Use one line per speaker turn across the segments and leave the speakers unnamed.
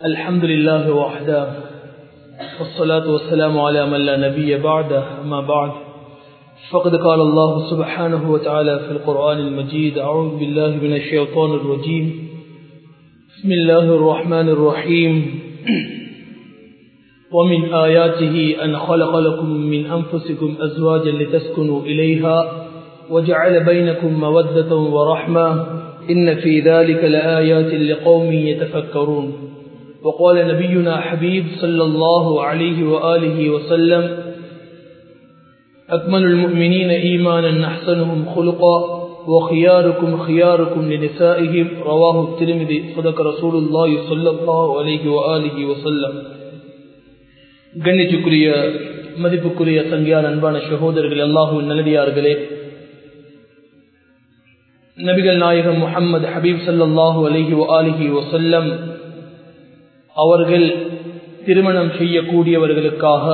الحمد لله وحده والصلاة والسلام على من لا نبي بعده أما بعد فقد قال الله سبحانه وتعالى في القرآن المجيد أعوذ بالله من الشيطان الرجيم بسم الله الرحمن الرحيم ومن آياته أن خلق لكم من أنفسكم أزواجا لتسكنوا إليها وجعل بينكم مودة ورحمة إن في ذلك لآيات لقوم يتفكرون وقال نبينا حبيب صلى الله عليه وآله وسلم أكمل المؤمنين إيمانا أحسنهم خلقا وخياركم خياركم لنسائهم رواه الترمذي صدق رسول الله صلى الله عليه وآله وسلم கண்ணிச்சுக்குரிய மதிப்புக்குரிய சங்கியான அன்பான சகோதரர்கள் அல்லாஹுவின் நல்லடியார்களே நபிகள் நாயகம் முகமது ஹபீப் சல்லாஹூ அலஹி அலிஹி வசல்லம் அவர்கள் திருமணம் செய்யக்கூடியவர்களுக்காக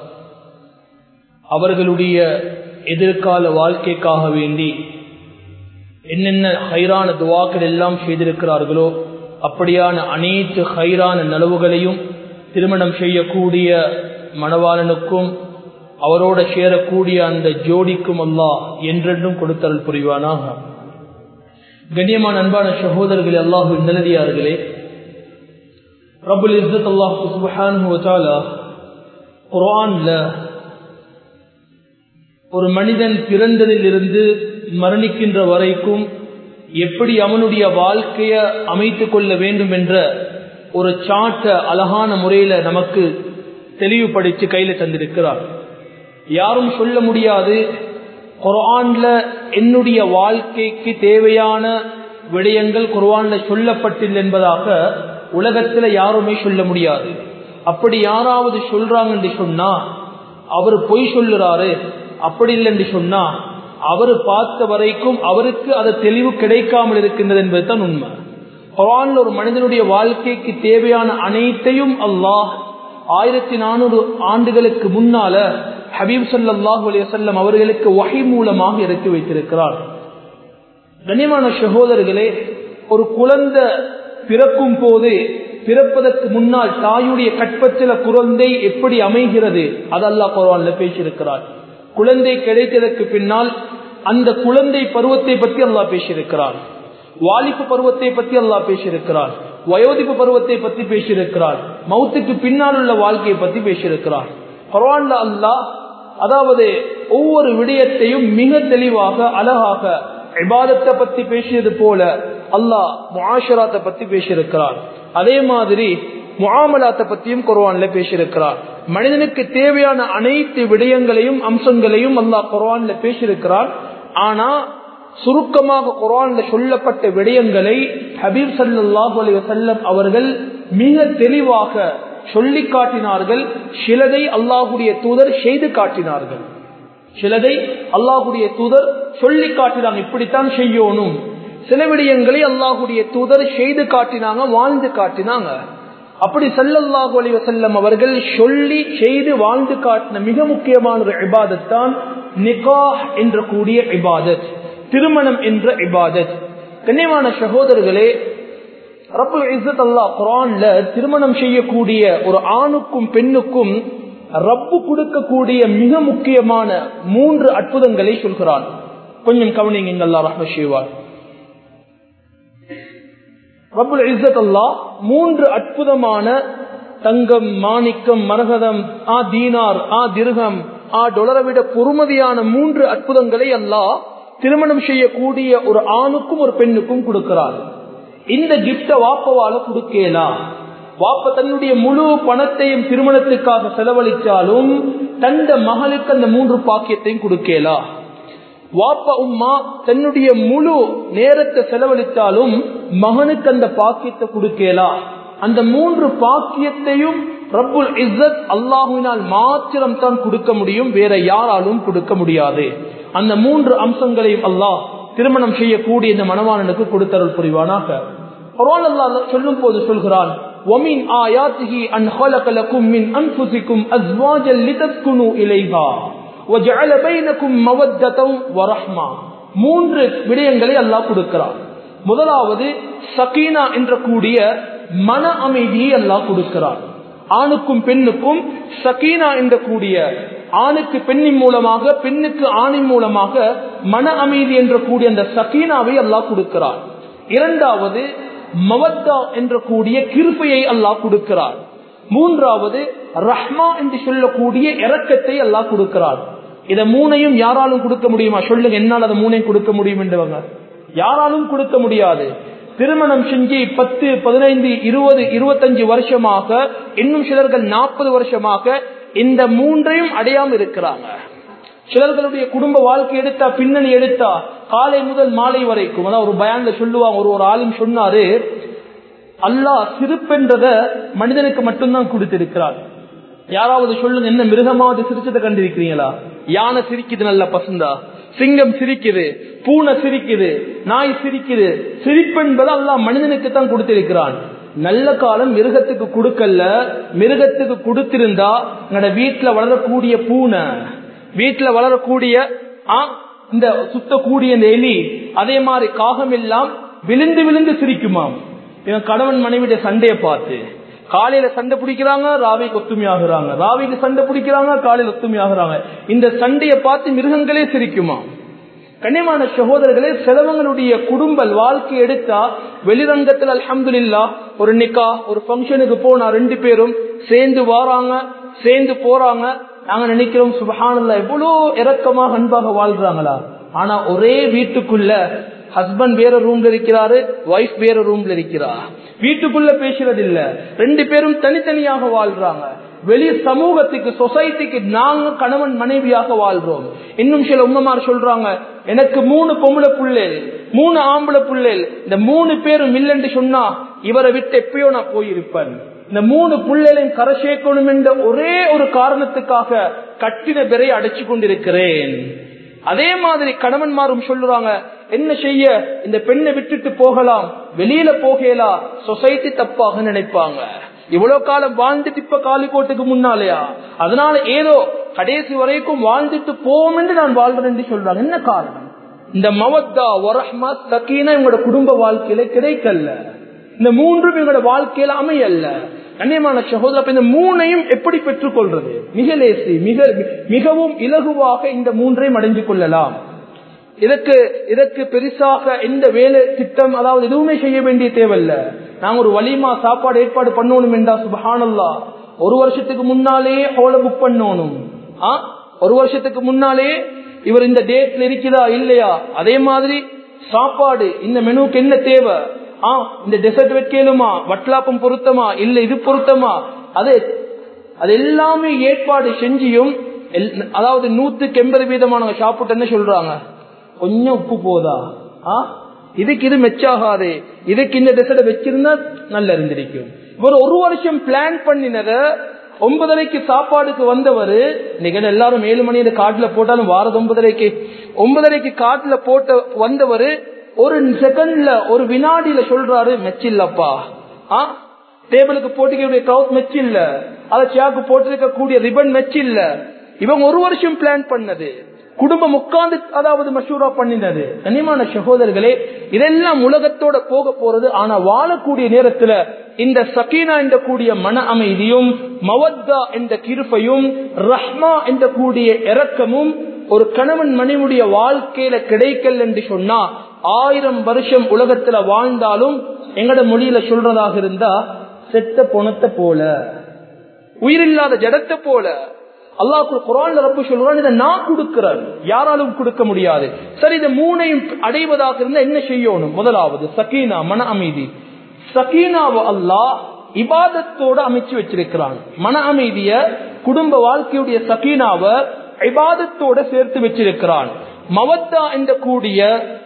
அவர்களுடைய எதிர்கால வாழ்க்கைக்காக வேண்டி என்னென்ன ஹைரான துவாக்கள் எல்லாம் செய்திருக்கிறார்களோ அப்படியான அனைத்து ஹைரான நலவுகளையும் திருமணம் செய்யக்கூடிய மணவாளனுக்கும் அவரோட சேரக்கூடிய அந்த ஜோடிக்கும் அல்லாஹ் என்றென்றும் கொடுத்தருள் புரிவானாக கண்ணியமான அன்பான சகோதரர்களே அல்லாஹு நிலதியார்களே ரபுல் இஸ்ஸத் அல்லாஹ் சுபஹானு குரான்ல ஒரு மனிதன் பிறந்ததில் இருந்து மரணிக்கின்ற வரைக்கும் எப்படி அவனுடைய வாழ்க்கைய அமைத்துக் கொள்ள வேண்டும் என்ற ஒரு சாட்ட அழகான முறையில நமக்கு தெளிவுபடுத்தி கையில தந்திருக்கிறார் யாரும் சொல்ல முடியாது குரான்ல என்னுடைய வாழ்க்கைக்கு தேவையான விடயங்கள் குர்வான்ல சொல்லப்பட்டில்லை என்பதாக உலகத்துல யாருமே சொல்ல முடியாது அப்படி யாராவது சொல்றாங்க என்று சொன்னா அவர் பொய் சொல்லுறாரு அப்படி இல்லை என்று சொன்னா அவர் பார்த்த வரைக்கும் அவருக்கு அது தெளிவு கிடைக்காமல் இருக்கின்றது என்பது தான் உண்மை குரான்ல ஒரு மனிதனுடைய வாழ்க்கைக்கு தேவையான அனைத்தையும் அல்லாஹ் ஆயிரத்தி நானூறு ஆண்டுகளுக்கு முன்னால ஹபீப் சல்லாஹூ அலையம் அவர்களுக்கு வகை மூலமாக இறக்கி வைத்திருக்கிறார் கண்ணியமான சகோதரர்களே ஒரு குழந்தை பிறக்கும் போது பிறப்பதற்கு முன்னால் தாயுடைய கற்பச்சில குழந்தை எப்படி அமைகிறது அதல்லா குரான்ல பேசியிருக்கிறார் குழந்தை கிடைத்ததற்கு பின்னால் அந்த குழந்தை பருவத்தை பற்றி அல்லாஹ் பேசியிருக்கிறார் வாலிப்பு பருவத்தை பற்றி அல்லாஹ் பேசியிருக்கிறார் வயோதிப்பு பருவத்தை பற்றி பேசியிருக்கிறார் மௌத்துக்கு பின்னால் உள்ள வாழ்க்கையை பற்றி பேசியிருக்கிறார் பரவான்ல அல்லாஹ் அதாவது ஒவ்வொரு விடயத்தையும் மிக தெளிவாக அழகாக இபாதத்தை பத்தி பேசியது போல அல்லாஹ் முஆஷராத்தை பத்தி பேசியிருக்கிறார் அதே மாதிரி முஆமலாத்தை பத்தியும் குர்வான்ல பேசியிருக்கிறார் மனிதனுக்கு தேவையான அனைத்து விடயங்களையும் அம்சங்களையும் அல்லாஹ் குர்வான்ல பேசியிருக்கிறார் ஆனா சுருக்கமாக குரான்ல சொல்லப்பட்ட விடயங்களை ஹபீப் சல்லாஹூ அலி வசல்லம் அவர்கள் மிக தெளிவாக சொல்லி காட்டினார்கள் சிலதை அல்லாஹுடைய தூதர் செய்து காட்டினார்கள் சிலதை அல்லாஹுடைய தூதர் சொல்லி காட்டினாங்க இப்படித்தான் செய்யணும் சில விடயங்களை அல்லாஹுடைய தூதர் செய்து காட்டினாங்க வாழ்ந்து காட்டினாங்க அப்படி சல்லல்லாஹு அலி வசல்லம் அவர்கள் சொல்லி செய்து வாழ்ந்து காட்டின மிக முக்கியமான ஒரு இபாதத்தான் நிகாஹ் என்ற கூடிய இபாதத் திருமணம் என்ற இபாதத் கண்ணியமான சகோதரர்களே ரப்பு இசத் அல்லா குரான்ல திருமணம் செய்யக்கூடிய ஒரு ஆணுக்கும் பெண்ணுக்கும் ரப்பு கொடுக்கக்கூடிய மிக முக்கியமான மூன்று அற்புதங்களை சொல்கிறான் கொஞ்சம் கவனிங்க அல்லா ரஹ்ம செய்வார் ரபுல் இசத் அல்லா மூன்று அற்புதமான தங்கம் மாணிக்கம் மரகதம் ஆ தீனார் ஆ திருகம் ஆ டொலரை விட பொறுமதியான மூன்று அற்புதங்களை அல்லாஹ் திருமணம் செய்யக்கூடிய ஒரு ஆணுக்கும் ஒரு பெண்ணுக்கும் கொடுக்கிறார் இந்த கிப்ட வாப்பவால கொடுக்கலாம் வாப்ப தன்னுடைய முழு பணத்தையும் திருமணத்துக்காக செலவழித்தாலும் தந்த மகளுக்கு அந்த மூன்று பாக்கியத்தையும் கொடுக்கலாம் வாப்ப உம்மா தன்னுடைய முழு நேரத்தை செலவழித்தாலும் மகனுக்கு அந்த பாக்கியத்தை கொடுக்கலாம் அந்த மூன்று பாக்கியத்தையும் ரப்புல் இஸ்ஸத் அல்லாஹுவினால் மாத்திரம் தான் கொடுக்க முடியும் வேற யாராலும் கொடுக்க முடியாது அந்த மூன்று அம்சங்களையும் அல்லாஹ் திருமணம் செய்யக்கூடிய இந்த மனவாளனுக்கு கொடுத்தருள் புரிவானாக சொல்லும் போது சொல்கிறான் وَمِنْ آيَاتِهِ أَنْ خَلَقَ لَكُم مِّنْ أَنفُسِكُمْ أَزْوَاجًا لِتَسْكُنُوا إِلَيْهَا وَجَعَلَ بَيْنَكُم مَّوَدَّةً وَرَحْمَةً மூன்று விடயங்களை அல்லாஹ் கொடுக்கிறார் முதலாவது சகீனா என்ற கூடிய மன அமைதியை அல்லாஹ் கொடுக்கிறான் ஆணுக்கும் பெண்ணுக்கும் சகீனா என்ற கூடிய ஆணுக்கு பெண்ணின் மூலமாக பெண்ணுக்கு ஆணின் மூலமாக மன அமைதி என்ற கூடிய அந்த சகீனாவை அல்லாஹ் கொடுக்கிறார் இரண்டாவது மவத்தா என்ற கூடிய கிருப்பையை அல்லாஹ் கொடுக்கிறார் மூன்றாவது ரஹ்மா என்று சொல்லக்கூடிய இரக்கத்தை அல்லாஹ் கொடுக்கிறார் இத மூணையும் யாராலும் கொடுக்க முடியுமா சொல்லுங்க என்னால் அதை மூணையும் கொடுக்க முடியும் என்றவங்க யாராலும் கொடுக்க முடியாது திருமணம் செஞ்சு பத்து பதினைந்து இருபது இருபத்தஞ்சு வருஷமாக இன்னும் சிலர்கள் நாற்பது வருஷமாக இந்த மூன்றையும் அடையாம இருக்கிறாங்க சிலர்களுடைய குடும்ப வாழ்க்கை எடுத்தா பின்னணி எடுத்தா காலை முதல் மாலை வரைக்கும் அதான் ஒரு பயான்ல சொல்லுவாங்க ஒரு ஒரு ஆளும் சொன்னாரு அல்லாஹ் சிரிப்பென்றத மனிதனுக்கு மட்டும்தான் கொடுத்திருக்கிறார் யாராவது சொல்லுங்க என்ன மிருகமாவது சிரிச்சதை கண்டிருக்கிறீங்களா யானை சிரிக்குது நல்ல பசந்தா சிங்கம் சிரிக்குது பூனை சிரிக்குது நாய் சிரிக்குது சிரிப்பென்பது அல்லாஹ் மனிதனுக்கு தான் கொடுத்திருக்கிறான் நல்ல காலம் மிருகத்துக்கு கொடுக்கல மிருகத்துக்கு கொடுத்திருந்தா எங்கட வீட்டுல வளரக்கூடிய பூனை வீட்டுல வளரக்கூடிய இந்த சுத்தக்கூடிய இந்த எலி அதே மாதிரி காகம் எல்லாம் விழுந்து விழுந்து சிரிக்குமாம் இவன் கணவன் மனைவியுடைய சண்டையை பார்த்து காலையில சண்டை பிடிக்கிறாங்க ராவிக்கு ஒத்துமை ஆகுறாங்க ராவிக்கு சண்டை பிடிக்கிறாங்க காலையில ஒத்துமை ஆகுறாங்க இந்த சண்டையை பார்த்து மிருகங்களே சிரிக்குமா கண்ணியமான சகோதரர்களே செலவங்களுடைய குடும்ப வாழ்க்கை எடுத்தா வெளிரங்கத்தில் அலமதுல்லா ஒரு நிக்கா ஒரு பங்கனுக்கு போனா ரெண்டு பேரும் சேர்ந்து வாராங்க சேர்ந்து போறாங்க நாங்க நினைக்கிறோம் சுபஹானல்லா எவ்வளவு இறக்கமாக அன்பாக வாழ்றாங்களா ஆனா ஒரே வீட்டுக்குள்ள ஹஸ்பண்ட் வேற ரூம்ல இருக்கிறாரு ஒய்ஃப் வேற ரூம்ல இருக்கிறா வீட்டுக்குள்ள பேசுறது இல்ல ரெண்டு பேரும் தனித்தனியாக வாழ்றாங்க வெளி சமூகத்துக்கு சொசைட்டிக்கு நாங்க கணவன் மனைவியாக வாழ்றோம் இன்னும் சில உம்மமார் சொல்றாங்க எனக்கு மூணு பொம்பளை புள்ளேல் மூணு ஆம்பளை புள்ளேல் இந்த மூணு பேரும் இல்லைன்னு சொன்னா இவரை விட்டு எப்பயோ நான் போயிருப்பேன் இந்த மூணு புள்ளைகளையும் கரை சேர்க்கணும் என்ற ஒரே ஒரு காரணத்துக்காக கட்டின பெறை அடைச்சு கொண்டிருக்கிறேன் அதே மாதிரி கணவன்மாரும் சொல்லுறாங்க என்ன செய்ய இந்த பெண்ணை விட்டுட்டு போகலாம் வெளியில போகலா சொசைட்டி தப்பாக நினைப்பாங்க இவ்வளவு காலம் வாழ்ந்துட்டு இப்ப காலிக்கோட்டுக்கு முன்னாலேயா அதனால ஏதோ கடைசி வரைக்கும் வாழ்ந்துட்டு போவோம் என்று நான் வாழ்றேன் என்று சொல்றாங்க என்ன காரணம் இந்த மவத்தா ஒரஹ்மா சக்கீனா இவங்களோட குடும்ப வாழ்க்கையில கிடைக்கல இந்த மூன்றும் எங்களோட வாழ்க்கையில அமையல்ல கண்ணியமான சகோதர இந்த மூணையும் எப்படி பெற்றுக் கொள்றது மிக லேசி மிக மிகவும் இலகுவாக இந்த மூன்றையும் அடைஞ்சு கொள்ளலாம் இதற்கு இதற்கு பெருசாக எந்த வேலை திட்டம் அதாவது எதுவுமே செய்ய வேண்டிய தேவையில்ல நாங்க ஒரு வலிமா சாப்பாடு ஏற்பாடு பண்ணணும் என்றா சுபஹானல்லா ஒரு வருஷத்துக்கு முன்னாலே ஹோல புக் பண்ணணும் ஒரு வருஷத்துக்கு முன்னாலே இவர் இந்த டேட்ல இருக்கிறா இல்லையா அதே மாதிரி சாப்பாடு இந்த மெனுக்கு என்ன தேவை ஆ இந்த டெசர்ட் வைக்கலுமா வட்லாப்பம் பொருத்தமா இல்ல இது பொருத்தமா அது அது எல்லாமே ஏற்பாடு செஞ்சியும் அதாவது நூத்துக்கு எண்பது வீதமானவங்க சாப்பிட்டு என்ன சொல்றாங்க கொஞ்சம் உப்பு போதா ஆ இதுக்கு இது மெச்சாகாது இதுக்கு இந்த டெசர்ட் வச்சிருந்தா நல்லா இருந்திருக்கும் இவர் ஒரு வருஷம் பிளான் பண்ணினத ஒன்பதரைக்கு சாப்பாடுக்கு வந்தவர் இன்னைக்கு எல்லாரும் ஏழு மணி காட்டுல போட்டாலும் வாரது ஒன்பதரைக்கு ஒன்பதரைக்கு காட்டுல போட்ட வந்தவர் ஒரு செகண்ட்ல ஒரு வினாடியில சொல்றாரு மெச்சில்லப்பா ஆ டேபிளுக்கு போட்டிக்கூடிய கவுத் மெச் இல்ல அதை சேக்கு போட்டிருக்க கூடிய ரிபன் மெச் இல்ல இவங்க ஒரு வருஷம் பிளான் பண்ணது குடும்பம் உட்கார்ந்து அதாவது மஷூரா பண்ணினது கனிமான சகோதரர்களே இதெல்லாம் உலகத்தோட போக போறது ஆனா வாழக்கூடிய நேரத்துல இந்த சக்கீனா என்ற கூடிய மன அமைதியும் மவத்தா என்ற கிருப்பையும் ரஹ்மா என்ற கூடிய இறக்கமும் ஒரு கணவன் மனைவியுடைய வாழ்க்கையில கிடைக்கல் என்று சொன்னா ஆயிரம் வருஷம் உலகத்துல வாழ்ந்தாலும் எங்கட மொழியில சொல்றதாக இருந்தா செத்த பொணத்தை போல உயிரில்லாத ஜடத்தை போல அல்லாஹு குரான் ரப்பு சொல்றான் இதை நான் கொடுக்கிறேன் யாராலும் கொடுக்க முடியாது சரி இந்த மூணையும் அடைவதாக இருந்தா என்ன செய்யணும் முதலாவது சக்கீனா மன அமைதி சக்கீனாவை அல்லாஹ் இபாதத்தோட அமைச்சு வச்சிருக்கிறான் மன அமைதிய குடும்ப வாழ்க்கையுடைய சக்கீனாவை இபாதத்தோட சேர்த்து வச்சிருக்கிறான் மவத்தா என்ற கூடிய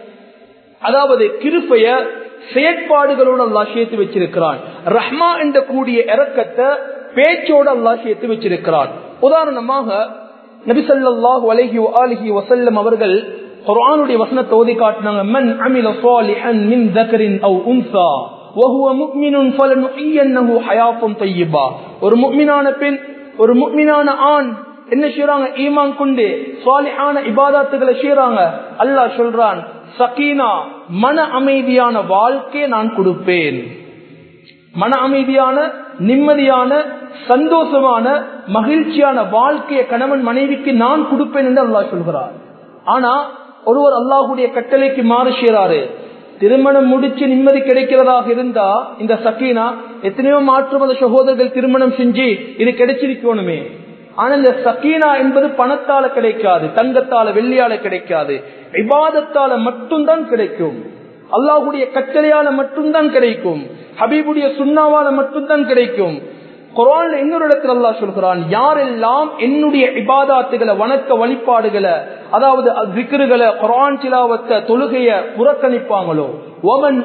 அதாவது கிருப்பைய செயற்பாடுகளோடு அல்லா சேர்த்து வச்சிருக்கிறான் ரஹ்மா என்ற கூடிய இறக்கத்தை பேச்சோடு அல்லா சேர்த்து வச்சிருக்கிறான் உதாரணமாக நபிசல்லாஹு அலஹி அலிஹி வசல்லம் அவர்கள் குர்ஆனுடைய வசனத்தை ஓதி காட்டினாங்க மன் அமில சாலிஹன் மின் தக்கரின் அவ் உன்சா وهو مؤمن فلنحيينه حياه طيبه ஒரு முஃமினான பெண் ஒரு முஃமினான ஆண் என்ன செய்யறாங்க ஈமான் கொண்டு சாலிஹான இபாதாத்துகளை செய்யறாங்க அல்லாஹ் சொல்றான் சக்கீனா மன அமைதியான வாழ்க்கை நான் கொடுப்பேன் மன அமைதியான நிம்மதியான சந்தோஷமான மகிழ்ச்சியான வாழ்க்கைய கணவன் மனைவிக்கு நான் கொடுப்பேன் என்று அல்லாஹ் சொல்கிறார் ஆனா ஒருவர் அல்லாஹுடைய கட்டளைக்கு மாறு செய்யறாரு திருமணம் முடிச்சு நிம்மதி கிடைக்கிறதாக இருந்தா இந்த சக்கீனா எத்தனையோ மாற்று மத சகோதரர்கள் திருமணம் செஞ்சு இது கிடைச்சிருக்கணுமே ஆனா இந்த சக்கீனா என்பது பணத்தால கிடைக்காது தங்கத்தால வெள்ளியால கிடைக்காது விவாதத்தால மட்டும்தான் கிடைக்கும் அல்லாஹுடைய கட்டளையால மட்டும்தான் கிடைக்கும் ஹபீபுடைய சுண்ணாவால மட்டும்தான் கிடைக்கும் குரான் இன்னொரு இடத்துல அல்லாஹ் சொல்கிறான் யாரெல்லாம் என்னுடைய இபாதாத்துகளை வணக்க வழிபாடுகளை அதாவது விக்கிருகளை குரான் சிலாவத்தை தொழுகைய புறக்கணிப்பாங்களோ ஒமன்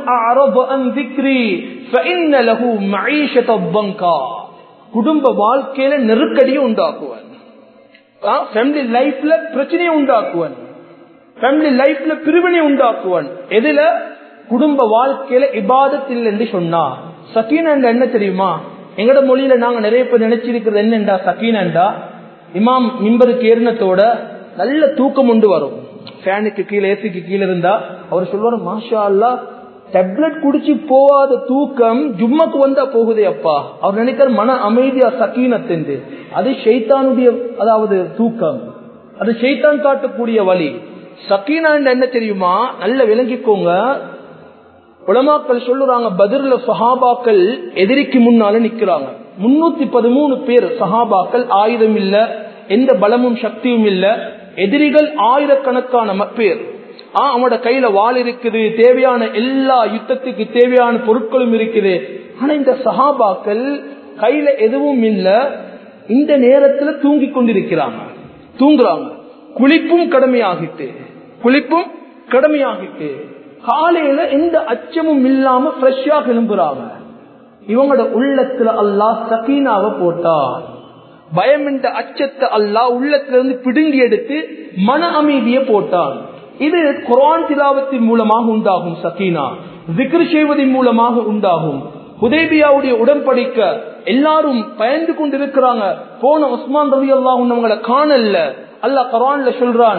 குடும்ப வாழ்க்கையில நெருக்கடியை உண்டாக்குவன் ஃபேமிலி லைஃப்ல பிரச்சனையை உண்டாக்குவன் ஃபேமிலி லைஃப்ல பிரிவினை உண்டாக்குவன் எதுல குடும்ப வாழ்க்கையில இபாதத்தில் என்று சொன்னா சக்கீனா என்ன தெரியுமா எங்கட மொழியில நாங்க நிறைய பேர் நினைச்சிருக்கிறது என்னண்டா சக்கீனண்டா இமாம் மிம்பருக்கு ஏறினத்தோட நல்ல தூக்கம் உண்டு வரும் ஃபேனுக்கு கீழே ஏசிக்கு கீழே இருந்தா அவர் சொல்லுவாரு மாஷா அல்லா டேப்லெட் குடிச்சு போவாத தூக்கம் ஜும்மாக்கு வந்தா போகுதே அப்பா அவர் நினைக்கிற மன அமைதியா சக்கீனத்தின் அது ஷைத்தானுடைய அதாவது தூக்கம் அது ஷைத்தான் காட்டக்கூடிய வழி சக்கீனா என்ன தெரியுமா நல்ல விளங்கிக்கோங்க உலமாக்கள் சொல்லுறாங்க பதிர்ல சஹாபாக்கள் எதிரிக்கு முன்னால நிக்கிறாங்க முன்னூத்தி பதிமூணு பேர் சஹாபாக்கள் ஆயுதம் இல்ல எந்த பலமும் சக்தியும் இல்ல எதிரிகள் ஆயிரக்கணக்கான பேர் ஆஹ் அவனோட கையில வாள் இருக்குது தேவையான எல்லா யுத்தத்துக்கு தேவையான பொருட்களும் இருக்குது ஆனா இந்த சஹாபாக்கள் கையில எதுவும் இல்ல இந்த நேரத்துல தூங்கி கொண்டிருக்கிறாங்க தூங்குறாங்க குளிப்பும் கடமையாகிட்டு குளிப்பும் கடமையாகிட்டு காலையில எந்த அச்சமும் இல்லாம ஃப்ரெஷ்ஷா கிளம்புறாங்க இவங்களோட உள்ளத்துல அல்லாஹ் சக்கீனாவை போட்டான் பயம் என்ற அச்சத்தை அல்லாஹ் உள்ளத்துல இருந்து பிடுங்கி எடுத்து மன அமைதியை போட்டான் இது குரான் திலாவத்தின் மூலமாக உண்டாகும் சக்கீனா விக்ரு செய்வதன் மூலமாக உண்டாகும் உதேபியாவுடைய உடன்படிக்க எல்லாரும் பயந்து கொண்டிருக்கிறாங்க போன உஸ்மான் ரவி அல்லாஹ் அவங்களை காணல அல்லாஹ் குரான்ல சொல்றான்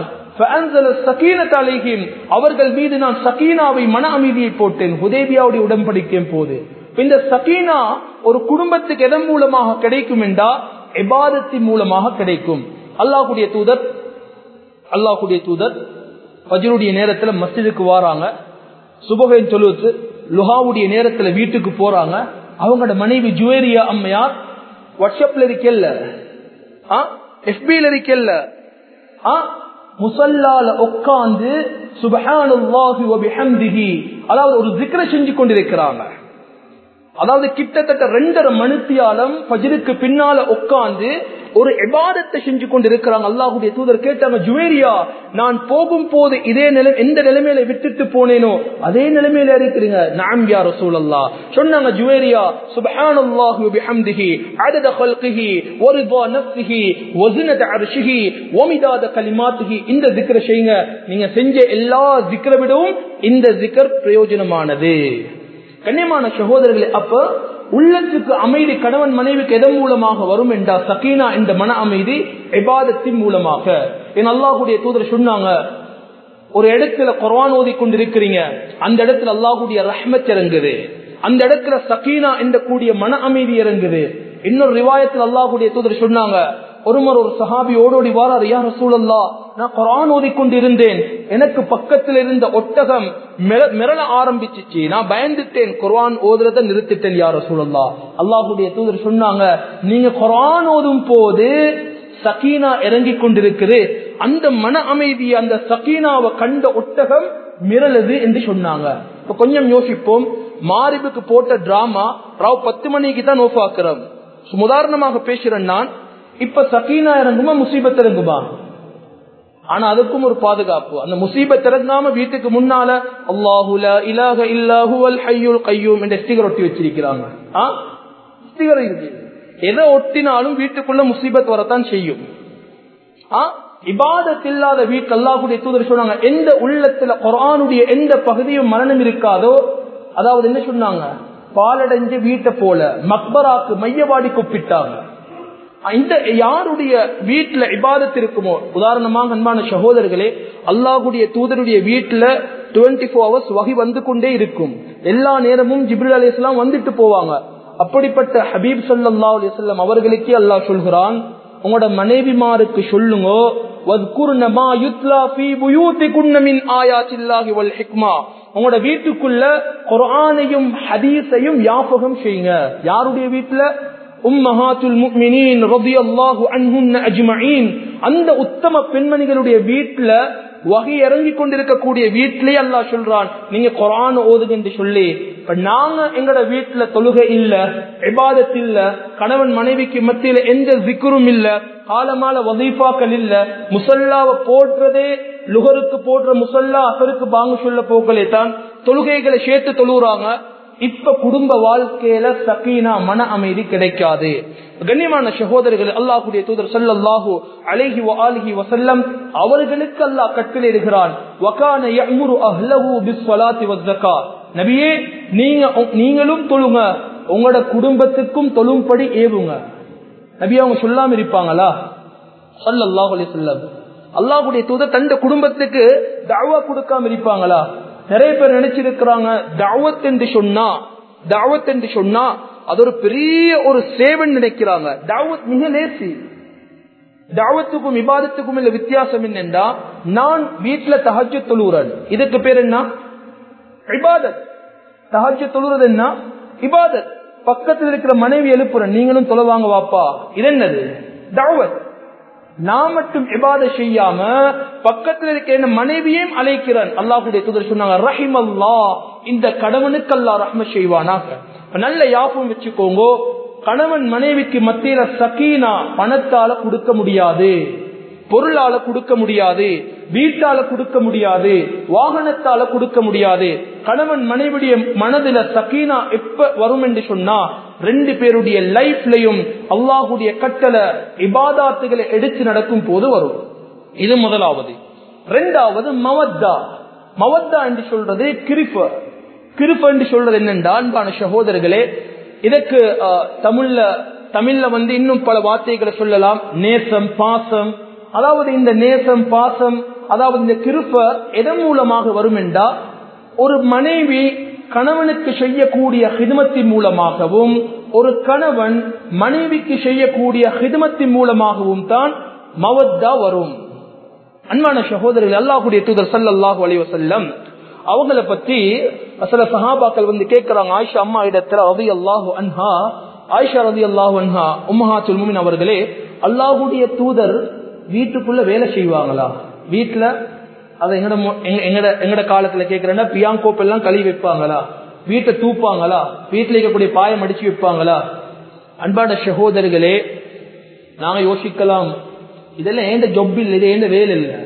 அவர்கள் மீது நான் சக்கீனாவை மன அமைதியை போட்டேன் ஹுதேபியாவுடைய உடன்படிக்கை போது இந்த சக்கீனா ஒரு குடும்பத்துக்கு எதன் மூலமாக கிடைக்கும் என்றா எபாதத்தின் மூலமாக கிடைக்கும் அல்லாஹுடைய தூதர் அல்லாஹுடைய தூதர் பஜருடைய நேரத்துல மஸ்ஜிதுக்கு வாராங்க சுபகையின் சொல்லுவது லுஹாவுடைய நேரத்துல வீட்டுக்கு போறாங்க அவங்களோட மனைவி ஜுவேரியா அம்மையார் வாட்ஸ்அப்ல இருக்கல்ல எஃபில இருக்கல்ல முசல்லால உட்கார்ந்து சுபஹானுல்லாஹி அதாவது ஒரு ஜிக்ர செஞ்சு கொண்டிருக்கிறாங்க அதாவது கிட்டத்தட்ட ரெண்டரை மணித்தியாலம் பஜருக்கு பின்னால உட்கார்ந்து ஒரு எபாதத்தை செஞ்சு கொண்டிருக்கிறாங்க அல்லாஹுடைய தூதர் கேட்டாங்க ஜுவேரியா நான் போகும் போது இதே நிலை எந்த நிலைமையில விட்டுட்டு போனேனோ அதே நிலைமையில இருக்கிறீங்க நாம் யார் சூழல்லா சொன்னாங்க ஜுவேரியா சுபஹானல்லாஹு பிஹம்திஹி அதத ஹல்கிஹி வரிதா நஃப்ஸிஹி வஸனத அர்ஷிஹி வமிதாத கலிமாத்திஹி இந்த zikr செய்யுங்க நீங்க செஞ்ச எல்லா zikr விடவும் இந்த zikr பிரயோஜனமானது கண்ணியமான சகோதரர்களே அப்ப உள்ளத்துக்கு அமைதி கணவன் மனைவிக்கு எதன் மூலமாக வரும் என்றா சக்கீனா என்ற மன அமைதி எபாதத்தின் மூலமாக என் அல்லாஹுடைய தூதர் சொன்னாங்க ஒரு இடத்துல குர்ஆன் ஓதி கொண்டிருக்கிறீங்க அந்த இடத்துல அல்லாஹுடைய ரஹ்மத் இறங்குது அந்த இடத்துல சக்கீனா என்ற கூடிய மன அமைதி இறங்குது இன்னொரு ரிவாயத்தில் அல்லாஹுடைய தூதர் சொன்னாங்க ஒருமர் ஒரு சஹாபி ஓடோடி வாரார் யார் சூழல்லா நான் குரான் ஓதிக்கொண்டிருந்தேன் எனக்கு பக்கத்தில் இருந்த ஒட்டகம் மிரள ஆரம்பிச்சிச்சு நான் பயந்துட்டேன் குரான் ஓதுறத நிறுத்திட்டேன் யார சூழல்லா அல்லாஹுடைய தூதர் சொன்னாங்க நீங்க குரான் ஓதும் போது சக்கீனா இறங்கி கொண்டிருக்குது அந்த மன அமைதி அந்த சக்கீனாவை கண்ட ஒட்டகம் மிரளுது என்று சொன்னாங்க இப்ப கொஞ்சம் யோசிப்போம் மாரிபுக்கு போட்ட டிராமா ராவ் பத்து மணிக்கு தான் நோஃபாக்குறோம் உதாரணமாக பேசுறேன் நான் இப்ப சக்கீனா இறங்குமா முசீபத் இறங்குமா ஆனா அதுக்கும் ஒரு பாதுகாப்பு அந்த முசீபத் இறங்காம வீட்டுக்கு முன்னால அல்லாஹுல இலாக இல்லாஹு அல் ஹையுல் கையூம் என்ற ஸ்டிகர் ஒட்டி வச்சிருக்கிறாங்க ஸ்டிகர் இருக்கு எதை ஒட்டினாலும் வீட்டுக்குள்ள முசீபத் வரத்தான் செய்யும் இபாதத் இல்லாத வீட்டு அல்லாஹுடைய தூதர் சொன்னாங்க எந்த உள்ளத்துல குரானுடைய எந்த பகுதியும் மரணம் இருக்காதோ அதாவது என்ன சொன்னாங்க பாலடைஞ்ச வீட்டை போல மக்பராக்கு மையவாடி கூப்பிட்டாங்க இந்த யாருடைய வீட்டுல இபாதத் இருக்குமோ உதாரணமாக அன்பான சகோதரர்களே அல்லாஹுடைய தூதருடைய வீட்டுல டுவெண்ட்டி ஃபோர் ஹவர்ஸ் வகை வந்து கொண்டே இருக்கும் எல்லா நேரமும் ஜிப்ரில் அலி இஸ்லாம் வந்துட்டு போவாங்க அப்படிப்பட்ட ஹபீப் சல்லா அலிசல்லம் அவர்களுக்கே அல்லாஹ் சொல்கிறான் உங்களோட மனைவிமாருக்கு சொல்லுங்க உங்களோட வீட்டுக்குள்ள குரானையும் ஹதீஸையும் யாபகம் செய்யுங்க யாருடைய வீட்டுல உம்மஹாத்துல் முக்மினீன் ரபியல்லாஹு அன்ஹுன்ன அஜ்மஈன் அந்த உத்தம பெண்மணிகளுடைய வீட்டுல வகை இறங்கி கொண்டிருக்கக்கூடிய வீட்டிலே அல்லா சொல்றான் நீங்க குரான் ஓதுங்க என்று சொல்லி இப்ப நாங்க எங்கட வீட்டுல தொழுகை இல்ல இபாதத் இல்ல கணவன் மனைவிக்கு மத்தியில எந்த சிக்கரும் இல்ல காலமால வதீஃபாக்கள் இல்ல முசல்லாவை போடுறதே லுகருக்கு போடுற முசல்லா அசருக்கு பாங்க சொல்ல போக்களே தான் தொழுகைகளை சேர்த்து தொழுகிறாங்க இப்ப குடும்ப வாழ்க்கையில சக்கீனா மன அமைதி கிடைக்காது கண்ணியமான சகோதரர்கள் அல்லாஹுடைய தூதர் சல்லாஹூ அலைஹி ஆலிஹி வசல்லம் அவர்களுக்கு அல்லாஹ் கட்டளையிடுகிறான் நபியே நீங்க நீங்களும் தொழுங்க உங்களோட குடும்பத்துக்கும் தொழும்படி ஏவுங்க நபி அவங்க சொல்லாம இருப்பாங்களா சல்லாஹ் அலி சொல்லம் அல்லாஹுடைய தூதர் தந்த குடும்பத்துக்கு தாவா கொடுக்காம இருப்பாங்களா நிறைய பேர் நினைச்சிருக்கிறாங்க தாவத் என்று சொன்னா தாவத் என்று சொன்னா அது ஒரு பெரிய ஒரு சேவன் நினைக்கிறாங்க தாவத் மிக லேசி தாவத்துக்கும் விவாதத்துக்கும் இல்ல வித்தியாசம் என்னென்றா நான் வீட்டுல தஹஜ தொழுகிறேன் இதுக்கு பேர் என்ன இபாதத் தஹஜ தொழுறது என்ன இபாதத் பக்கத்தில் இருக்கிற மனைவி எழுப்புறேன் நீங்களும் தொலைவாங்க வாப்பா இது என்னது தாவத் நான் மட்டும் இபாத செய்யாம பக்கத்தில் இருக்க என்ன மனைவியையும் அழைக்கிறான் அல்லாஹுடைய தூதர் சொன்னாங்க ரஹிம் அல்லா இந்த கணவனுக்கு அல்லா ரஹ்ம செய்வானாக நல்ல யாபம் வச்சுக்கோங்க கணவன் மனைவிக்கு மத்தியில சக்கீனா பணத்தால கொடுக்க முடியாது பொருளால கொடுக்க முடியாது வீட்டால கொடுக்க முடியாது வாகனத்தால கொடுக்க முடியாது கணவன் மனைவிடைய மனதில சக்கீனா எப்ப வரும் என்று சொன்னா ரெண்டு பேருடைய லைஃப்லயும் அல்லாஹுடைய கட்டளை இபாதாத்துகளை எடுத்து நடக்கும் போது வரும் இது முதலாவது ரெண்டாவது மவத்தா மவத்தா என்று சொல்றது கிரிஃப கிருப்ப என்று சொல்றது என்னென்றா அன்பான சகோதரர்களே இதற்கு தமிழ்ல தமிழ்ல வந்து இன்னும் பல வார்த்தைகளை சொல்லலாம் நேசம் பாசம் அதாவது இந்த நேசம் பாசம் அதாவது இந்த கிருப்ப எதன் மூலமாக வரும் என்றா ஒரு மனைவி கணவனுக்கு செய்யக்கூடிய ஹிதமத்தின் மூலமாகவும் ஒரு கணவன் மனைவிக்கு செய்யக்கூடிய ஹிதமத்தின் மூலமாகவும் தான் மவத்தா வரும் அன்பான சகோதரர்கள் அல்லாஹுடைய தூதர் சல்லாஹூ அலைவசல்லம் அவங்கள பத்தி சில சஹாபாக்கள் வந்து கேட்கிறாங்க ஆயிஷா அம்மா இடத்துல ரவி அல்லாஹு அன்ஹா ஆயிஷா ரவி அல்லாஹு அன்ஹா உம்மஹா துல்முமின் அவர்களே அல்லாஹுடைய தூதர் வீட்டுக்குள்ள வேலை செய்வாங்களா வீட்டுல அதை எங்கட எங்கட எங்கட காலத்துல கேக்குறேன்னா பியாங்கோப் எல்லாம் கழுவி வைப்பாங்களா வீட்டை தூப்பாங்களா வீட்டுல இருக்கக்கூடிய பாயம் அடிச்சு வைப்பாங்களா அன்பான சகோதரர்களே நாங்க யோசிக்கலாம் இதெல்லாம் ஏந்த ஜொப் இல்லை இது ஏந்த வேலை இல்லை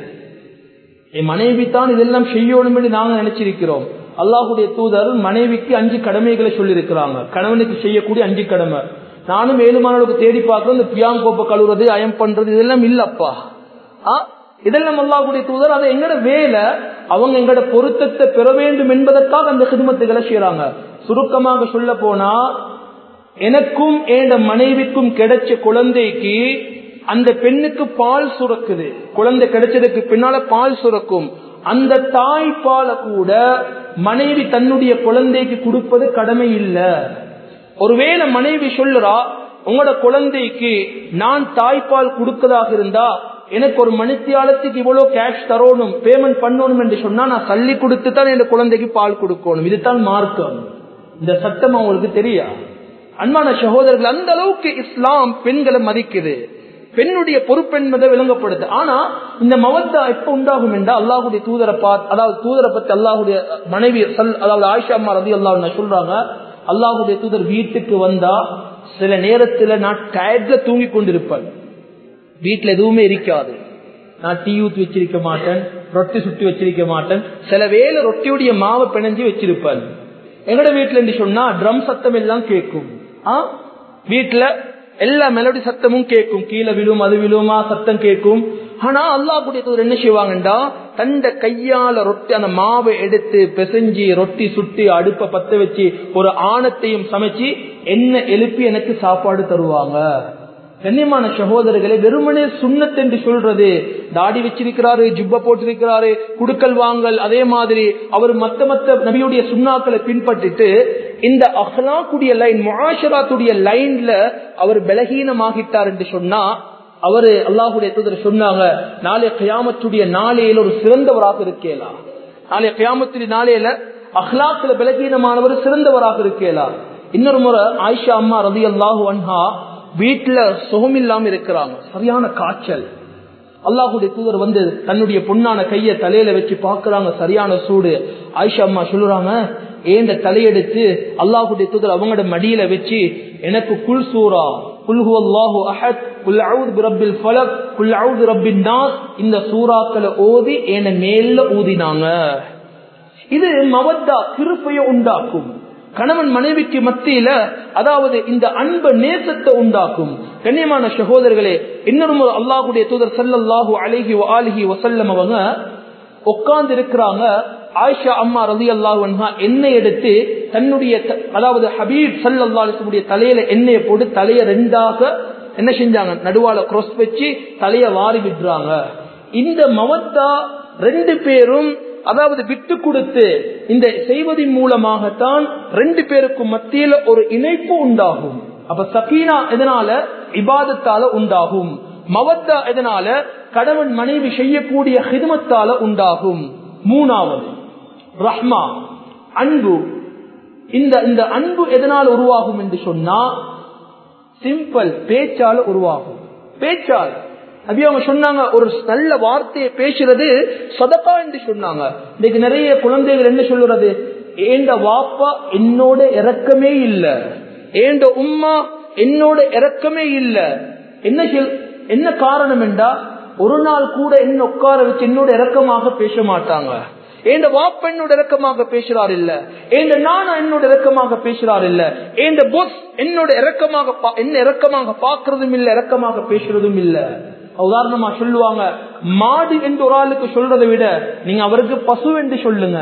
என் மனைவி தான் இதெல்லாம் செய்யணும் என்று நாங்க நினைச்சிருக்கிறோம் அல்லாஹுடைய தூதர் மனைவிக்கு அஞ்சு கடமைகளை சொல்லியிருக்கிறாங்க கணவனுக்கு செய்யக்கூடிய அஞ்சு கடமை நானும் ஏழுமானவர்களுக்கு தேடி பார்க்கிறோம் இந்த பியாங்கோப்பை கழுவுறது அயம் பண்றது இதெல்லாம் இல்லப்பா ஆ இதெல்லாம் அல்லாஹுடைய தூதர் அதை எங்கட வேலை அவங்க எங்கட பொருத்தத்தை பெற வேண்டும் என்பதற்காக அந்த சிதுமத்துகளை செய்யறாங்க சுருக்கமாக சொல்ல போனா எனக்கும் என் மனைவிக்கும் கிடைச்ச குழந்தைக்கு அந்த பெண்ணுக்கு பால் சுரக்குது குழந்தை கிடைச்சதுக்கு பின்னால பால் சுரக்கும் அந்த தாய்ப்பால கூட மனைவி தன்னுடைய குழந்தைக்கு கொடுப்பது கடமை இல்ல ஒருவேளை மனைவி சொல்லுறா உங்களோட குழந்தைக்கு நான் தாய்ப்பால் கொடுக்கதாக இருந்தா எனக்கு ஒரு மணித்தியாலத்துக்கு இவ்வளவு கேஷ் தரணும் பேமெண்ட் பண்ணணும் என்று சொன்னா நான் தள்ளி கொடுத்து தான் என் குழந்தைக்கு பால் கொடுக்கணும் இதுதான் மார்க்கம் இந்த சட்டம் அவங்களுக்கு தெரியா அன்பான சகோதரர்கள் அந்த அளவுக்கு இஸ்லாம் பெண்களை மதிக்குது பெண்ணுடைய பொறுப்பென்பதை விளங்கப்படுது ஆனா இந்த மவத்தா எப்ப உண்டாகும் என்றால் அல்லாஹுடைய தூதரை பார்த்து அதாவது தூதரை பத்தி அல்லாஹுடைய மனைவி அதாவது ஆயிஷா அம்மா ரதி அல்லாஹ் சொல்றாங்க அல்லாஹுடைய தூதர் வீட்டுக்கு வந்தா சில நேரத்துல நான் டயர்ட்ல தூங்கி கொண்டிருப்பேன் வீட்டுல எதுவுமே இருக்காது நான் டீ ஊத்தி வச்சிருக்க மாட்டேன் ரொட்டி சுட்டி வச்சிருக்க மாட்டேன் சில வேலை ரொட்டியுடைய மாவை பிணைஞ்சு வச்சிருப்பேன் எங்கட வீட்டுல இருந்து சொன்னா ட்ரம் சத்தம் எல்லாம் கேட்கும் ஆ வீட்டுல எல்லா மெலடி சத்தமும் கேட்கும் கீழே விழும் அது விழுமா சத்தம் கேட்கும் ஆனா அல்லாஹுடைய தூதர் என்ன செய்வாங்கண்டா தண்ட கையால ரொட்டி அந்த மாவை எடுத்து பிசைஞ்சு ரொட்டி சுட்டி அடுப்ப பத்த வச்சு ஒரு ஆணத்தையும் சமைச்சு என்ன எழுப்பி எனக்கு சாப்பாடு தருவாங்க கண்ணியமான சகோதரர்களை வெறுமனே சுண்ணத் என்று சொல்றது தாடி வச்சிருக்கிறாரு ஜுப்ப போட்டிருக்கிறாரு குடுக்கல் வாங்கல் அதே மாதிரி அவர் மத்த மத்த நபியுடைய சுண்ணாக்களை பின்பற்றிட்டு இந்த அஹ்லாக்குடைய லைன் முஆஷராத்துடைய லைன்ல அவர் பலகீனமாகிட்டார் என்று சொன்னா அவரு அல்லாஹுடைய தூதர் சொன்னாங்க நாளை கியாமத்துடைய நாளையில ஒரு சிறந்தவராக இருக்கேலா நாளை கியாமத்துடைய நாளையில அஹ்லாக்குல பலகீனமானவர் சிறந்தவராக இருக்கேலா இன்னொரு முறை ஆயிஷா அம்மா ரதி அல்லாஹு அன்ஹா வீட்டுல சுகமில்லாம இருக்கிறாங்க சரியான காய்ச்சல் அல்லாஹுடைய தூதர் வந்து தன்னுடைய பொண்ணான கைய தலையில வச்சு பாக்குறாங்க சரியான சூடு ஆயிஷா அம்மா சொல்லுறாங்க ஏந்த தலையெடுத்து அல்லாஹுடைய தூதர் அவங்களோட மடியில வச்சு எனக்கு குல் சூரா குல்ஹு அல்லாஹு அஹத் குல் அவுத் பிரபில் ஃபலக் குல் அவுத் ரப்பின் நாஸ் இந்த சூறாக்களை ஓதி என மேல ஊதினாங்க இது மவத்தா திருப்பைய உண்டாக்கும் கணவன் மனைவிக்கு மத்தியில அதாவது இந்த அன்ப நேசத்தை உண்டாக்கும் கண்ணியமான சகோதரர்களே இன்னொரு முறை அல்லாஹுடைய தூதர் சல்லல்லாஹு அழகி ஆலிஹி வசல்லம் அவங்க உட்கார்ந்து இருக்கிறாங்க ஆயிஷா அம்மா ரதி அல்லாஹா எண்ணெய் எடுத்து தன்னுடைய அதாவது ஹபீப் சல்லாஹுடைய தலையில எண்ணெயை போட்டு தலைய ரெண்டாக என்ன செஞ்சாங்க நடுவால cross வச்சு தலைய வாரி விடுறாங்க இந்த மவத்தா ரெண்டு பேரும் அதாவது விட்டு கொடுத்து இந்த செய்வதன் மூலமாகத்தான் ரெண்டு பேருக்கும் மத்தியில ஒரு இணைப்பு உண்டாகும் அப்ப சக்கீனா எதனால இபாதத்தால உண்டாகும் மவத்தா எதனால கணவன் மனைவி செய்யக்கூடிய ஹிதமத்தால உண்டாகும் மூணாவது ரஹ்மா அன்பு இந்த இந்த அன்பு எதனால் உருவாகும் என்று சொன்னா சிம்பிள் பேச்சால உருவாகும் பேச்சால் அப்படி அவங்க சொன்னாங்க ஒரு நல்ல வார்த்தையை பேசுறது சதக்கா என்று சொன்னாங்க இன்னைக்கு நிறைய குழந்தைகள் என்ன சொல்லுறது ஏண்ட வாப்பா என்னோட இறக்கமே இல்ல ஏண்ட உம்மா என்னோட இறக்கமே இல்ல என்ன என்ன காரணம் என்றா ஒரு நாள் கூட என்ன உட்கார வச்சு என்னோட இறக்கமாக பேச மாட்டாங்க ஏண்ட வாப்ப என்னோட இறக்கமாக பேசுறார் இல்ல ஏண்ட நானா என்னோட இறக்கமாக பேசுறார் இல்ல ஏண்ட பொஸ் என்னோட இறக்கமாக என்ன இறக்கமாக பாக்குறதும் இல்ல இறக்கமாக பேசுறதும் இல்ல உதாரணமா சொல்லுவாங்க மாடு என்று ஒரு ஆளுக்கு சொல்றதை விட நீங்க அவருக்கு பசு என்று சொல்லுங்க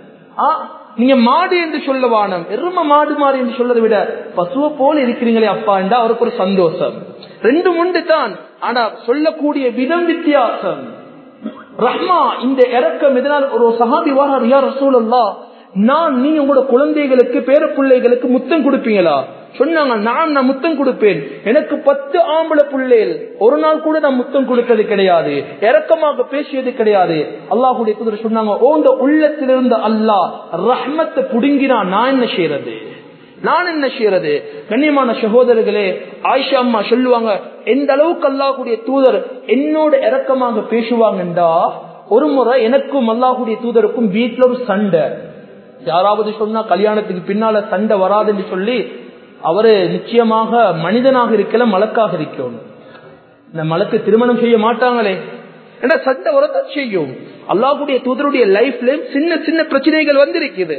நீங்க மாடு என்று சொல்ல வானம் எரும மாடு மாறு என்று சொல்றதை விட பசுவை போல இருக்கிறீங்களே அப்பா என்றா அவருக்கு ஒரு சந்தோஷம் ரெண்டு உண்டு தான் ஆனா சொல்லக்கூடிய விதம் வித்தியாசம் ரஹ்மா இந்த இறக்கம் இதனால் ஒரு சஹாபி வாரார் யார் ரசூலல்லா நான் நீ உங்களோட குழந்தைகளுக்கு பேர பிள்ளைகளுக்கு முத்தம் கொடுப்பீங்களா சொன்னாங்க நான் நான் முத்தம் கொடுப்பேன் எனக்கு பத்து ஆம்பளை பிள்ளைகள் ஒரு நாள் கூட நான் முத்தம் கொடுத்தது கிடையாது இறக்கமாக பேசியது கிடையாது அல்லாஹுடைய குதிரை சொன்னாங்க ஓண்ட உள்ளத்திலிருந்த அல்லாஹ் ரஹ்மத்தை புடுங்கினா நான் என்ன செய்யறது நான் என்ன செய்யறது கண்ணியமான சகோதரர்களே ஆயிஷா அம்மா சொல்லுவாங்க எந்த அளவுக்கு அல்லாஹுடைய தூதர் என்னோட இறக்கமாக பேசுவாங்கண்டா ஒரு முறை எனக்கும் அல்லாஹுடைய தூதருக்கும் வீட்டுல ஒரு சண்டை யாராவது சொன்னா கல்யாணத்துக்கு பின்னால சண்டை வராதுன்னு சொல்லி அவரு நிச்சயமாக மனிதனாக இருக்கல மலக்காக இருக்கணும் இந்த மலக்கு திருமணம் செய்ய மாட்டாங்களே ஏன்னா சண்டை வரதான் செய்யும் அல்லாஹுடைய தூதருடைய லைஃப்ல சின்ன சின்ன பிரச்சனைகள் வந்திருக்குது